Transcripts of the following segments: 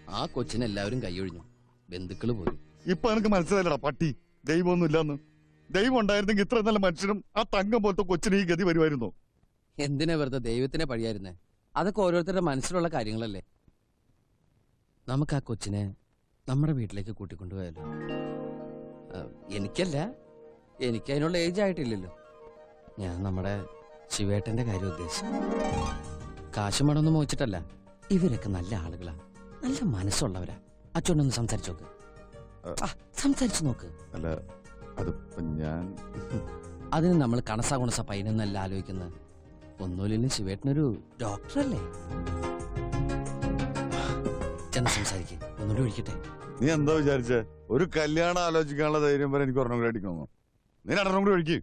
ആ കൊച്ചിനെ എല്ലാവരും കൈയൊഴിഞ്ഞു ബന്ധുക്കള് പോയി ഇപ്പൊ എനിക്ക് മനസ്സിലായില്ലടാ പട്ടി ദൈവമൊന്നും ഇല്ലാന്ന് ദൈവം ഉണ്ടായിരുന്നെങ്കിൽ ഇത്ര നല്ല മനുഷ്യനും ആ തങ്കം പോലത്തെ കൊച്ചിന് ഈ ഗതി വരുമായിരുന്നു എന്തിനാ വെറുതെ ദൈവത്തിനെ പഴിയായിരുന്നേ അതൊക്കെ ഓരോരുത്തരുടെ മനസ്സിലുള്ള കാര്യങ്ങളല്ലേ നമുക്ക് ആ കൊച്ചിനെ നമ്മുടെ വീട്ടിലേക്ക് കൂട്ടിക്കൊണ്ടുപോയാലോ ആ, എനിക്കല്ല എനിക്ക് അതിനുള്ള ഏജ് ആയിട്ടില്ലല്ലോ ഞാൻ നമ്മുടെ ശിവേട്ടന്റെ കാര്യം ഉദ്ദേശിച്ചു കാശും മണമൊന്നും മോച്ചിട്ടല്ല ഇവരൊക്കെ നല്ല ആളുകളാ നല്ല മനസ്സുള്ളവരാ അച്ഛനൊന്ന് സംസാരിച്ചു നോക്ക് ആ, സംസാരിച്ചു നോക്ക് അല്ല അതിപ്പോ ഞാൻ അതിന് നമ്മൾ കണസ കുണസ പൈനെന്നല്ല ആലോചിക്കുന്നത് ഒന്നുമില്ലെങ്കിലും ശിവേട്ടനൊരു ഡോക്ടറല്ലേ ചെന്ന് സംസാരിക്കേ ഒന്നുകൂടി വിളിക്കട്ടെ നീ എന്താ വിചാരിച്ചേ ഒരു കല്യാണം ആലോചിക്കാനുള്ള ധൈര്യം വരെ എനിക്ക് ഒരെണ്ണം കൂടി അടിക്കണോ നീ രണ്ടെണ്ണം കൂടി ഒഴിക്ക്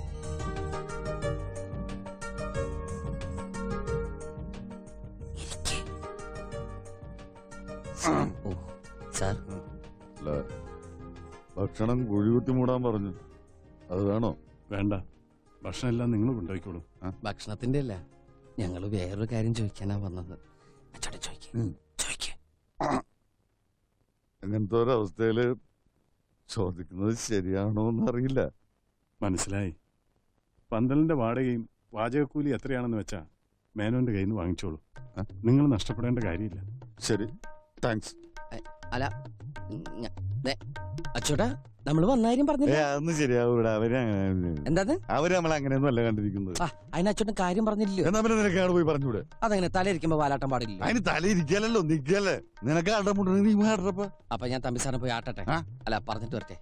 ഓ സാർ അല്ല ഭക്ഷണം കുഴികുത്തി മൂടാൻ പറഞ്ഞു അത് വേണോ വേണ്ട ഭക്ഷണം എല്ലാം നിങ്ങൾ കൊണ്ടുപോയിക്കോളൂ ഭക്ഷണത്തിന്റെ അല്ല ഞങ്ങൾ വേറൊരു കാര്യം ചോദിക്കാനാ വന്നത് അച്ചോട്ടെ ചോദിക്കേ ഉം. ചോദിക്കേ അങ്ങനത്തെ ഒരു അവസ്ഥയില് ചോദിക്കുന്നത് ശരിയാണോ എന്നറിയില്ല മനസ്സിലായി പന്തലിന്റെ വാടകയും വാചകക്കൂലി എത്രയാണെന്ന് വെച്ചാ മേനോന്റെ കയ്യിൽ നിന്ന് വാങ്ങിച്ചോളൂ ആ? നിങ്ങൾ നഷ്ടപ്പെടേണ്ട കാര്യമില്ല ശരി താങ്ക്സ് അല്ല ഞ- ദേ, അച്ചോട്ടാ നമ്മൾ വന്നാരും ഏ പറഞ്ഞില്ല അതൊന്നും ശരിയാവൂടാ അവര് അങ്ങനെ എന്താത് അവര് നമ്മളെ അങ്ങനെയൊന്നും അല്ല കണ്ടിരിക്കുന്നത് ആ അതിന് അച്ചോട്ടൻ കാര്യം പറഞ്ഞില്ലല്ലോ എന്നാ പിന്നെ നിനക്കാണ് പോയി പറഞ്ഞൂടെ അതങ്ങനെ തലയിരിക്കുമ്പോ വാലാട്ടം പാടില്ല അതിന് തലയിരിക്കലല്ലോ നിക്കല്ലേ നിനക്ക് അടമുട്ട നീ ആടറപ്പ അപ്പൊ ഞാൻ തമ്പി സാറിനെ പോയി ആട്ടട്ടെ ആ? അല്ല പറഞ്ഞിട്ട് വരട്ടെ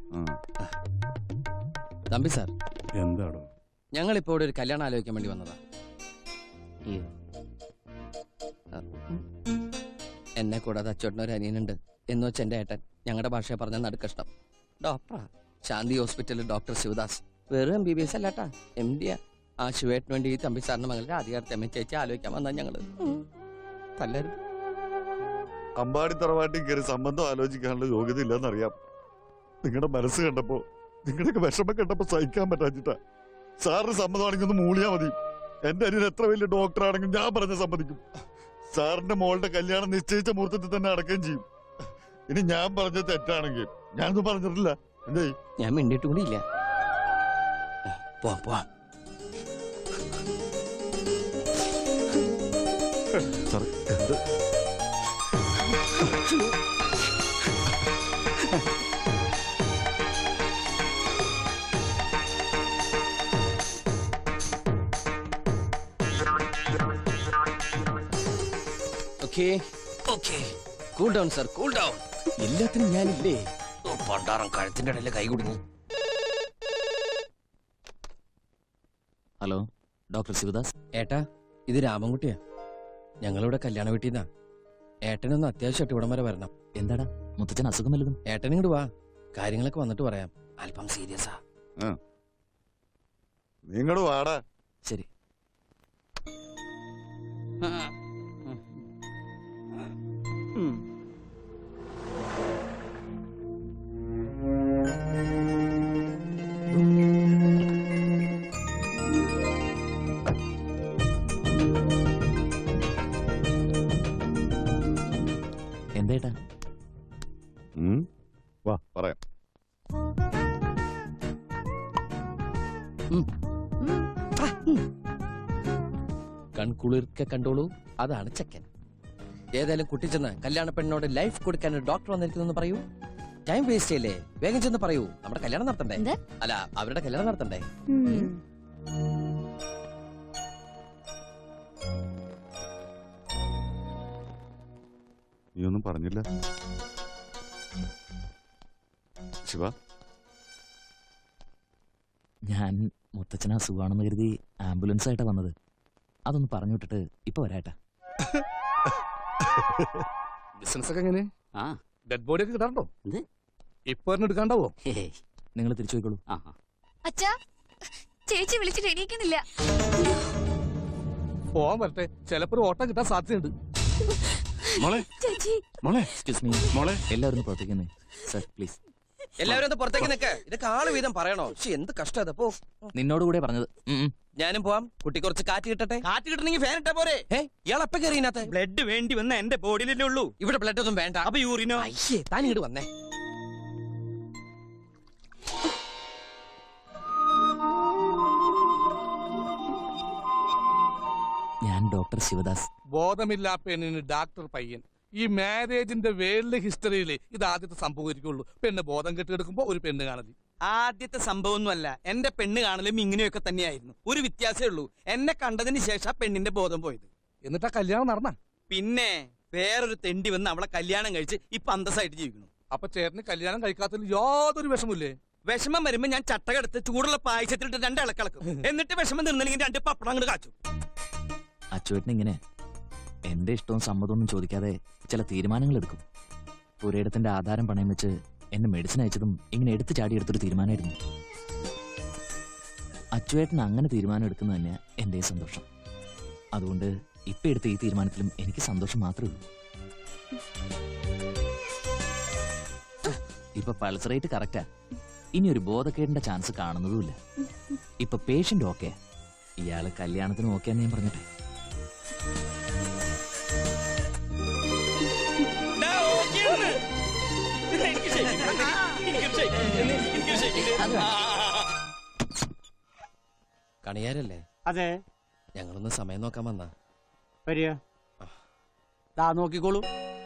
തമ്പി സാർ എന്താടോ ഞങ്ങളിപ്പോ ഇവിടെ ഒരു കല്യാണം ആലോചിക്കാൻ വേണ്ടി വന്നതാ ഈ- ആ, എന്നെ കൂടാതെ അച്ചോട്ടന് ഒരു അനിയനുണ്ട് എന്ന് വെച്ച് എന്റെ ഏട്ടൻ ഞങ്ങളുടെ ഭാഷയെ പറഞ്ഞ നടുക്കഷ്ടം ഡോക്ടറാ ശാന്തി ഹോസ്പിറ്റലിൽ ഡോക്ടർ ശിവദാസ് വെറും എം ബി ബി എസ് അല്ലാട്ടാ എം ഡിയാ ആ ശിവേട്ടിന് വേണ്ടി ഈ തമ്പി സാറിന്റെ മകളുടെ അധികാരത്തെ അമ്മ ചേച്ചി ആലോചിക്കാൻ വന്നാ ഞങ്ങള് തല്ലരും അമ്പാടി തറവാട്ടിൽ കയറി സംബന്ധം ആലോചിക്കാനുള്ള യോഗ്യത ഇല്ലെന്നറിയാം നിങ്ങളുടെ മനസ്സ് കണ്ടപ്പോ നിങ്ങളുടെയൊക്കെ വിഷമം കണ്ടപ്പോ സഹിക്കാൻ പറ്റാച്ചിട്ടാ സാറിന് സമ്മതമാണെങ്കിൽ ഒന്ന് മൂളിയാ മതി എന്റെ അനിയൻ എത്ര വലിയ ഡോക്ടർ ആണെങ്കിൽ ഞാൻ പറഞ്ഞ സമ്മതിക്കും സാറിന്റെ മോളുടെ കല്യാണം നിശ്ചയിച്ച മുഹൂർത്തത്തിൽ തന്നെ അടക്കുകയും ചെയ്യും ഇനി ഞാൻ പറഞ്ഞ തെറ്റാണെങ്കിൽ ഞാനൊന്നും പറഞ്ഞിട്ടില്ല എന്തേ ഞാൻ മിണ്ടിയിട്ട് കൂടി ഇല്ല പോവാം പോവാം സാർ എന്ത് okay okay cool down sir cool down എല്ലാത്തിനും ഞാനില്ലേ ഓ പണ്ടാറം കഴുത്തിന്റെ ഇടയിലെ കൈ കുടുങ്ങി ഹലോ ഡോക്ടർ ശിവദാസ് ഏട്ടാ ഇത് രാമൻകുട്ടിയാ ഞങ്ങളിവിടെ കല്യാണ വീട്ടിൽ നിന്നാ ഏട്ടനൊന്ന് അത്യാവശ്യമായിട്ട് ഇവിടം വരെ വരണം എന്താടാ മുത്തച്ഛൻ അസുഖം വല്ലതും ഏട്ടൻ ഇങ്ങോട്ട് വാ കാര്യങ്ങളൊക്കെ വന്നിട്ട് പറയാം അല്പം സീരിയസാ നിങ്ങള് വാടാ ശരി എന്തേട്ടാ ഉം? വാ പറയാം കൺകുളിർക്കെ കണ്ടോളൂ അതാണ് ചെക്കൻ ഏതായാലും കുട്ടി ചെന്ന് കല്യാണ പെണ്ണിനോട് ലൈഫ് കൊടുക്കാൻ ഒരു ഡോക്ടർ വന്നിരിക്കുന്നു പറയൂ ടൈം വേസ്റ്റ് ചെയ്യല്ലേ വേഗം ചെന്ന് പറയൂ നമ്മുടെ കല്യാണം നടത്തണ്ടേ എന്ത്? അല്ല അവരുടെ കല്യാണം നടത്തണ്ടേ ഉം. നീ ഒന്നും പറഞ്ഞില്ല ശിവ ഞാൻ മുത്തച്ഛന് അസുഖമാണെന്ന് കരുതി ആംബുലൻസ് ആയിട്ടാ വന്നത് അതൊന്ന് പറഞ്ഞു വിട്ടിട്ട് ഇപ്പൊ വരാട്ടാ ബിസിനസ് ഒക്കെ എങ്ങനെ ആ ഡെഡ് ബോഡി ഒക്കെ കിട്ടാറുണ്ടോ എന്ത്? ഇപ്പൊ തന്നെ എടുക്കാണ്ടാവോ ഹേയ്. നിങ്ങൾ തിരിച്ചു പോയിക്കോളൂ ആ ആ. അച്ഛാ ചേച്ചി വിളിച്ചിട്ട് എണീക്കുന്നില്ല പോവാൻ വരട്ടെ ചിലപ്പോ ഒരു ഓട്ടം കിട്ടാൻ സാധ്യതയുണ്ട് മോളെ ചേച്ചി മോളെ എക്സ്ക്യൂസ് മീ മോളെ എല്ലാവരും ഒന്ന് പുറത്തേക്ക് സർ പ്ലീസ് എല്ലാവരും ഒന്ന് പുറത്തേക്ക് നിൽക്ക് ഇതൊക്കെ ആള് വീതം പറയണോ പക്ഷെ എന്ത് കഷ്ടം അത് പോ നിന്നോട് കൂടെ പറഞ്ഞത് ഉം, ഉം. ഞാനും പോവാം കുട്ടി കുറച്ച് കാറ്റ് കിട്ടട്ടെ കാറ്റ് കിട്ടണമെങ്കിൽ ഫാൻ ഇട്ടാ പോരെ ഏ ഇയാൾ എപ്പ കയറി ഇതിനകത്ത് ബ്ലഡ് വേണ്ടി വന്ന എന്റെ ബോഡിയിലല്ലേ ഉള്ളൂ ഇവിടെ ബ്ലഡ് ഒന്നും വേണ്ട അപ്പൊ യൂറിനോ അയ്യേ താൻ ഇങ്ങോട്ട് വന്നേ ഞാൻ ഡോക്ടർ ശിവദാസ് ബോധമില്ലാ പെണ്ണിന് ഡാക്ടർ പയ്യൻ ഈ മാരേജിന്റെ വേൾഡ് ഹിസ്റ്ററിയിൽ ഇത് ആദ്യത്തെ സംഭവിക്കുള്ളൂ പെണ്ണ് ബോധം കെട്ടിയെടുക്കുമ്പോ ഒരു പെണ്ണ് കാണതി ആദ്യത്തെ സംഭവമൊന്നുമല്ല എന്റെ പെണ്ണ് കാണലും ഇങ്ങനെയൊക്കെ തന്നെയായിരുന്നു ഒരു വ്യത്യാസമേ ഉള്ളൂ എന്നെ കണ്ടതിന് ശേഷം ആ പെണ്ണിന്റെ ബോധം പോയത് എന്നിട്ട് ആ കല്യാണം നടന്ന പിന്നെ വേറൊരു തെണ്ടി വന്ന് അവളെ കല്യാണം കഴിച്ച് ഇപ്പൊ അന്തസ്സായിട്ട് ജീവിക്കുന്നു അപ്പൊ ചേട്ടന് കല്യാണം കഴിക്കാത്തതിൽ യാതൊരു വിഷമില്ലേ വിഷമം വരുമ്പോ ഞാൻ ചട്ടകെടുത്ത് ചൂടുള്ള പായസത്തിലിട്ട് രണ്ട് ഇളക്കിളക്കും എന്നിട്ട് വിഷമം നിന്നില്ലെങ്കിൽ രണ്ട് പപ്പടം അങ്ങോട്ട് കാച്ചു അച്ചുവേട്ടൻ ഇങ്ങനെ എന്റെ ഇഷ്ടവും സമ്മതമൊന്നും ചോദിക്കാതെ ചില തീരുമാനങ്ങൾ എടുക്കും പുരയിടത്തിന്റെ ആധാരം പണയം വെച്ച് എന്നെ മെഡിസിൻ അയച്ചതും ഇങ്ങനെ എടുത്തു ചാടി എടുത്തൊരു തീരുമാനമായിരുന്നു അച്ചുവേട്ടൻ അങ്ങനെ തീരുമാനം എടുക്കുന്നത് തന്നെ എന്റെ സന്തോഷം അതുകൊണ്ട് ഇപ്പൊ എടുത്ത ഈ തീരുമാനത്തിലും എനിക്ക് സന്തോഷം മാത്രമേ ഉള്ളൂ ഇപ്പൊ പൾസ് റേറ്റ് കറക്റ്റാ ഇനി ഒരു ബോധക്കേടിന്റെ ചാൻസ് കാണുന്നതുമില്ല ഇപ്പൊ പേഷ്യന്റ് ഓക്കെ ഇയാള് കല്യാണത്തിന് ഓക്കെ എന്ന് ഞാൻ പറഞ്ഞിട്ടെ കണിയാരല്ലേ അതെ ഞങ്ങളൊന്ന് സമയം നോക്കാൻ വന്നാ വരിക ദാ നോക്കിക്കോളൂ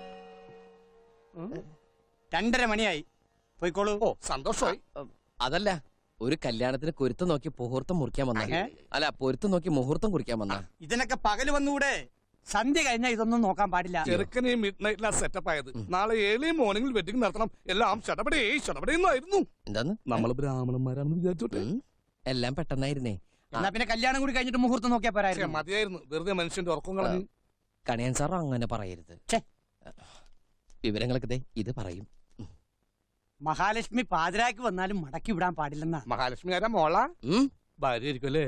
രണ്ടര മണിയായി പോയിക്കോളൂ ഓ സന്തോഷമായി അതല്ല ഒരു കല്യാണത്തിന് കുരുത്തം നോക്കി മുഹൂർത്തം മുറിക്കാൻ വന്ന ഏ? അല്ല പൊരുത്തം നോക്കി മുഹൂർത്തം കുറിക്കാൻ വന്ന ഇതിനൊക്കെ പകല് വന്നൂടെ സന്ധ്യ കഴിഞ്ഞാൽ ഇതൊന്നും നോക്കാൻ പാടില്ല ചെറുക്കനെ മിഡ് നൈറ്റിലാ സെറ്റപ്പ് ആയത് നാളെ ഏഴ് മോർണിംഗിൽ വെഡിങ് നടത്തണം എല്ലാം ഷടപടേ ഷടപടേന്നായിരുന്നു എന്താന്ന് നമ്മൾ ബ്രാഹ്മണന്മാരാണെന്ന് വിചാരിച്ചോട്ടെ ഉം. എല്ലാം പെട്ടെന്നായിരുന്നേ എന്നാ പിന്നെ കല്യാണം കൂടി കഴിഞ്ഞിട്ട് മുഹൂർത്തം നോക്കിയാ പക്ഷേ പോരായിരുന്നു മതിയായിരുന്നു വെറുതെ മനുഷ്യന്റെ ഉറക്കം കളഞ്ഞു കണിയൻ സാർ അങ്ങനെ പറയരുത് ഛെ. വിവരങ്ങളൊക്കെ ദേ ഇത് പറയും മഹാലക്ഷ്മി പാതിരാക്ക് വന്നാലും മടക്കി വിടാൻ പാടില്ലെന്നാ മഹാലക്ഷ്മി ആരാ മോള ഉം. ഭാര്യ ആയിരിക്കും അല്ലേ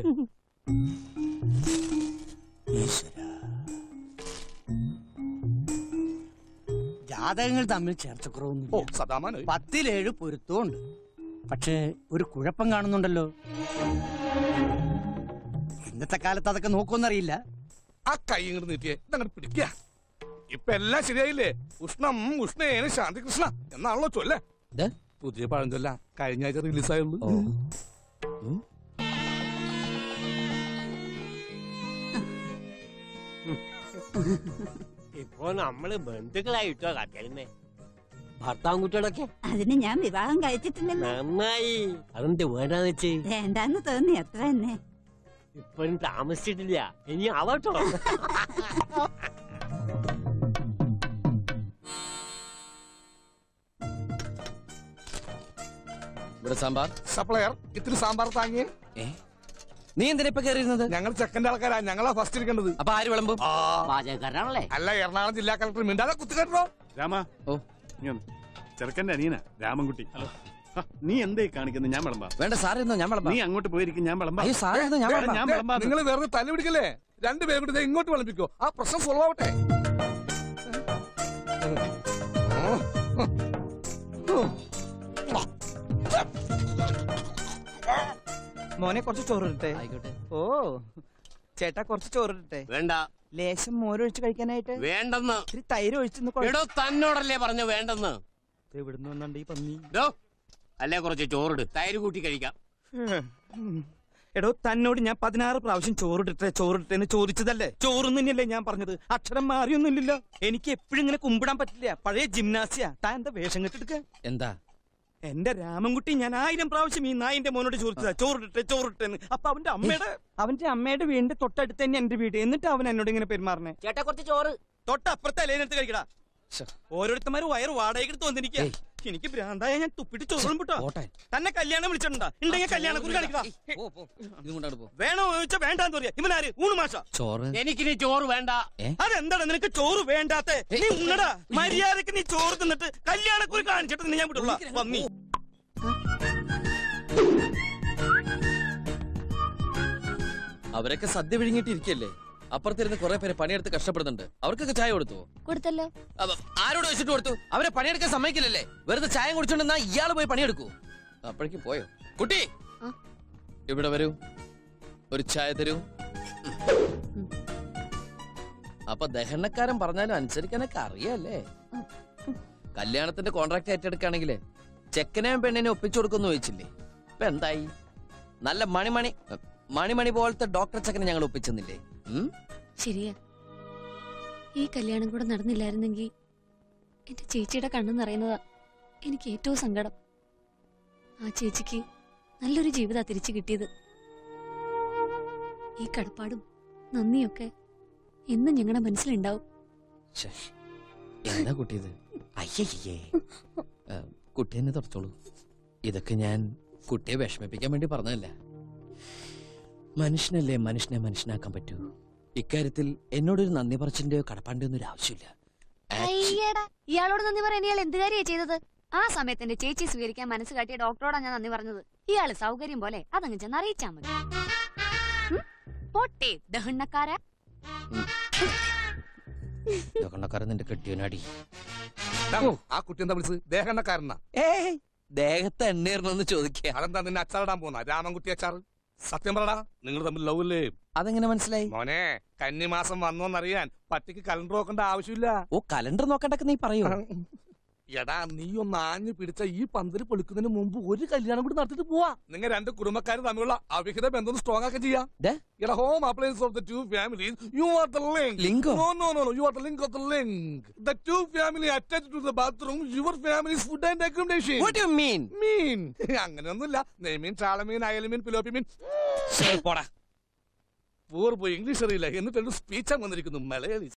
ജാതകങ്ങൾ തമ്മിൽ ഓ ചേർച്ചക്കുറവൊന്നും സദാമാനായി പത്തിലേഴ് പൊരുത്തവും ഉണ്ട് പക്ഷേ ഒരു കുഴപ്പം കാണുന്നുണ്ടല്ലോ ഇന്നത്തെ കാലത്ത് അതൊക്കെ നോക്കുമെന്നറിയില്ല ആ കൈ ഇങ്ങോട്ട് നീട്ടിയേ ഇതങ്ങോട്ട് പിടിക്കുക ഇപ്പൊ എല്ലാം ശരിയായില്ലേ ഉഷ്ണം ഉഷ്ണേന ശാന്തി കൃഷ്ണ എന്നാണല്ലോ ചൊല്ലേ ഇത്? പുതിയ പഴഞ്ചൊല്ല കഴിഞ്ഞ ആഴ്ച റിലീസായുള്ളൂ ഓ. ഉം. ഇപ്പൊ നമ്മള് ബന്ധുക്കളായിട്ടോ കത്തിരുന്നേ ഭർത്താവും കുട്ടികളൊക്കെ അതിന് ഞാൻ വിവാഹം കഴിച്ചിട്ടില്ലല്ലോ നന്നായി അതെന്ത് വേണ്ടാന്ന് വെച്ച് വേണ്ടാന്ന് തോന്നി അത്ര തന്നെ ഇപ്പോഴും താമസിച്ചിട്ടില്ല ഇനി ആവട്ടോ ഇവിടെ സാമ്പാർ സപ്ലയർ ഇത്തിരി സാമ്പാർ താങ്ങിയേ ഏ നീ എന്തിനാ ഇപ്പൊ കയറിയിരുന്നത് ഞങ്ങൾ ചെക്കന്റെ ആൾക്കാരാ ഞങ്ങളാ ഫസ്റ്റ് ഇരിക്കേണ്ടത് അപ്പൊ ആര് വിളമ്പും ആ, പാചകക്കാരനാണല്ലേ അല്ല എറണാകുളം ജില്ലാ കളക്ടർ മിണ്ടാതെ കുത്തിക്കേട്ടോ രാമ ഓ. നീ വന്ന്. ചെറുക്കന്റെ അനിയനാ രാമൻകുട്ടി ഹ, നീ എന്തേ കാണിക്കുന്നത് ഞാൻ വിളമ്പാ വേണ്ട സാർ ഇരുന്നോ ഞാൻ വിളമ്പാം നീ അങ്ങോട്ട് പോയിരിക്കും ഞാൻ വിളമ്പാ അയ്യോ സാർ ഇരുന്നോ ഞാൻ വേണ്ട, വിളമ്പാം ഞാൻ വിളമ്പാ നിങ്ങൾ വെറുതെ തല്ലി പിടിക്കല്ലേ രണ്ടുപേരും കൂടി ദേ ഇങ്ങോട്ട് വിളമ്പിക്കോ ആ പ്രശ്നം സോൾവ് ആവട്ടെ മോനെ കുറച്ച് ചോറിട്ടെ ആയിക്കോട്ടെ ഓ ചേട്ടാ കുറച്ച് ചോറിട്ടെ വേണ്ട ലേശം മോരൊഴിച്ച് കഴിക്കാനായിട്ട് വേണ്ടെന്ന് ഇത്തിരി തൈര് ഒഴിച്ചെന്ന് എടോ തന്നോടല്ലേ പറഞ്ഞു വേണ്ടെന്ന് എവിടുന്ന് വന്നുണ്ട് ഈ പന്നി ഡോ അല്ലേ കുറച്ച് ചോറിട് തൈര് കൂട്ടി കഴിക്കാം എടോ തന്നോട് ഞാൻ പതിനാറ് പ്രാവശ്യം ചോറിട്ടെ ചോറിട്ടെ എന്ന് ചോദിച്ചതല്ലേ ചോറും തന്നെയല്ലേ ഞാൻ പറഞ്ഞത് അക്ഷരം മാറിയൊന്നുമില്ലല്ലോ എനിക്ക് എപ്പോഴും ഇങ്ങനെ കുമ്പിടാൻ പറ്റില്ല പഴയ ജിംനാസിയ താൻ എന്താ വേഷം കെട്ടെടുക്ക എന്താ എന്റെ രാമൻകുട്ടി ഞാൻ ആയിരം പ്രാവശ്യം ഈ നായിന്റെ മോനോട് ചോദിച്ചതാ ചോറിട്ടെ ചോറിട്ടെ എന്ന് അപ്പൊ അവന്റെ അമ്മയുടെ അവന്റെ അമ്മയുടെ വീടിന്റെ തൊട്ടടുത്ത് തന്നെ എന്റെ വീട് എന്നിട്ട് അവൻ എന്നോട് ഇങ്ങനെ പെരുമാറണേ ചേട്ടാ കുറച്ച് ചോറ് തൊട്ടപ്പുറത്തെ അലേനെടുത്ത് കഴിക്കടാ ശ്ശെ. ഓരോരുത്തന്മാര് വയറ് വാടകയ്ക്ക് തോന്നിരിക്കുക ഏയ്. എനിക്ക് ഭ്രാന്തായ ഞാൻ തുപ്പിട്ട് ചോറും വിട്ടോ പോട്ടെ തന്നെ കല്യാണം വിളിച്ചിട്ടുണ്ടാ ഉണ്ടെങ്കിൽ കല്യാണം കുറി കാണിക്കടാ ഏയ്, പോ, പോ. ഇതും കൊണ്ടാണ് പോ വേണോ ചോദിച്ചാ വേണ്ടാന്ന് പറയാ ഇവനാര് ഊണ് മാഷ ചോറ് എനിക്കിനി ചോറ് വേണ്ട അതെന്താണ് നിനക്ക് ചോറ് വേണ്ടാത്തെ നീ ഉണ്ണടാ മര്യാദക്ക് നീ ചോറ് തിന്നിട്ട് കല്യാണക്കുറി കാണിച്ചിട്ട് നിന്നെ ഞാൻ വിടുള്ള പന്നി അവരൊക്കെ സദ്യ വിഴുങ്ങിട്ടിരിക്കല്ലേ അപ്പുറത്തിരുന്ന് കുറെ പേര് പണിയെടുത്ത് കഷ്ടപ്പെടുന്നുണ്ട് അവർക്കൊക്കെ ചായ കൊടുത്തു കൊടുത്തല്ലോ അപ്പൊ ആരോട് വെച്ചിട്ട് കൊടുത്തു അവരെ പണിയെടുക്കാൻ സമ്മതിക്കില്ലല്ലേ വെറുതെ ചായ കുടിച്ചോണ്ടെന്നാ ഇയാള് പോയി പണിയെടുക്കൂ അപ്പോഴേക്ക് പോയോ കുട്ടി ആ? ഇവിടെ വരൂ ഒരു ചായ തരൂ ഉം. അപ്പൊ ദഹനക്കാരൻ പറഞ്ഞാലും അനുസരിക്കാനൊക്കെ അറിയാല്ലേ ഉം. കല്യാണത്തിന്റെ കോൺട്രാക്ട് ഏറ്റെടുക്കുകയാണെങ്കിലേ ചെക്കനെയും പെണ്ണിനെ ഒപ്പിച്ചു കൊടുക്കുന്നു ചോദിച്ചില്ലേ ഇപ്പൊ എന്തായി നല്ല മണിമണി മണിമണി പോലത്തെ ഡോക്ടർ ചെക്കനെ ഞങ്ങൾ ഒപ്പിച്ചെന്നില്ലേ ഉം ശരിയാ ഈ കല്യാണം കൂടെ നടന്നില്ലായിരുന്നെങ്കിൽ എന്റെ ചേച്ചിയുടെ കണ്ണു നിറയുന്നതാ എനിക്ക് ഏറ്റവും സങ്കടം ആ ചേച്ചിക്ക് നല്ലൊരു ജീവിത തിരിച്ചു കിട്ടിയത് ഈ കടപ്പാടും നന്ദിയൊക്കെ എന്നും ഞങ്ങളുടെ മനസ്സിലുണ്ടാവും ശ്ശേ, എന്താ കുട്ടിയത് അയ്യയ്യേ ഏ, കുട്ടി എന്നെ തുറച്ചോളൂ ഇതൊക്കെ ഞാൻ കുട്ടിയെ വിഷമിപ്പിക്കാൻ വേണ്ടി പറഞ്ഞതല്ല മനുഷ്യനല്ലേ മനുഷ്യനെ മനുഷ്യനാക്കാൻ പറ്റൂ ഇക്കാര്യത്തിൽ എന്നോടൊരു നന്ദി പറച്ചിന്റെയോ കടപ്പാണ്ടിയോ ഒന്നും ഒരു ആവശ്യമില്ല Actu- അയ്യടാ ഇയാളോട് നന്ദി പറയാൻ ഇയാൾ എന്ത് കാര്യമാണ് ചെയ്തത് ആ സമയത്ത് എന്റെ ചേച്ചി സ്വീകരിക്കാൻ മനസ്സ് കാട്ടിയ ഡോക്ടറോടാ ഞാൻ നന്ദി പറഞ്ഞത് ഇയാള് സൗകര്യം പോലെ അതങ്ങ് ചെന്ന് അറിയിച്ചാ മതി ഉം? പോട്ടെ ദഹണ്ണക്കാരാ ഇതൊക്കെണ്ണക്കാരൻ നിന്റെ കെട്ടിയോനാടി ഡാ, ആ കുട്ടി എന്താ വിളിച്ചത് ദേഹണ്ണക്കാരനാ ഏയ് ദേഹത്ത് എണ്ണേറണമെന്ന് ചോദിക്കുക അതെന്താ നിന്നെ അച്ചാറിടാൻ പോന്ന രാമൻകുട്ടി അച്ചാർ സത്യം പറടാ നിങ്ങൾ തമ്മിൽ ലവ് ഇല്ലേ അതെങ്ങനെ മനസ്സിലായി മോനെ കന്നിമാസം വന്നോന്നറിയാൻ പട്ടിക്ക് കലണ്ടർ നോക്കേണ്ട ആവശ്യമില്ല ഓ കലണ്ടർ നോക്കണ്ടൊക്കെ നീ പറയൂ എടാ നീ ഒന്ന് ആഞ്ഞു പിടിച്ച ഈ പന്തല് പൊളിക്കുന്നതിന് മുമ്പ് ഒരു കല്യാണം കൂടി നടത്തിട്ട് പോവാ നിങ്ങൾ രണ്ട് കുടുംബക്കാർ തമ്മിലുള്ള അവിഹിത ബന്ധം സ്ട്രോങ് ആക്കി ചെയ്യാം ദേ. എടാ home appliance of the two families you are the link ലിങ്കോ? No no no you are the link of the link the two family attach to the bathroom your families food and accommodation What do you mean? മീൻ അങ്ങനെയൊന്നുമില്ല നെയ്മീൻ ചാളമീൻ അയലമീൻ പിലോപ്പി മീൻ ശ്ശേ, പോടാ പൂർ പോയി English അറിയില്ല എന്നിട്ട് speech വന്നിരിക്കുന്നു മലയാളി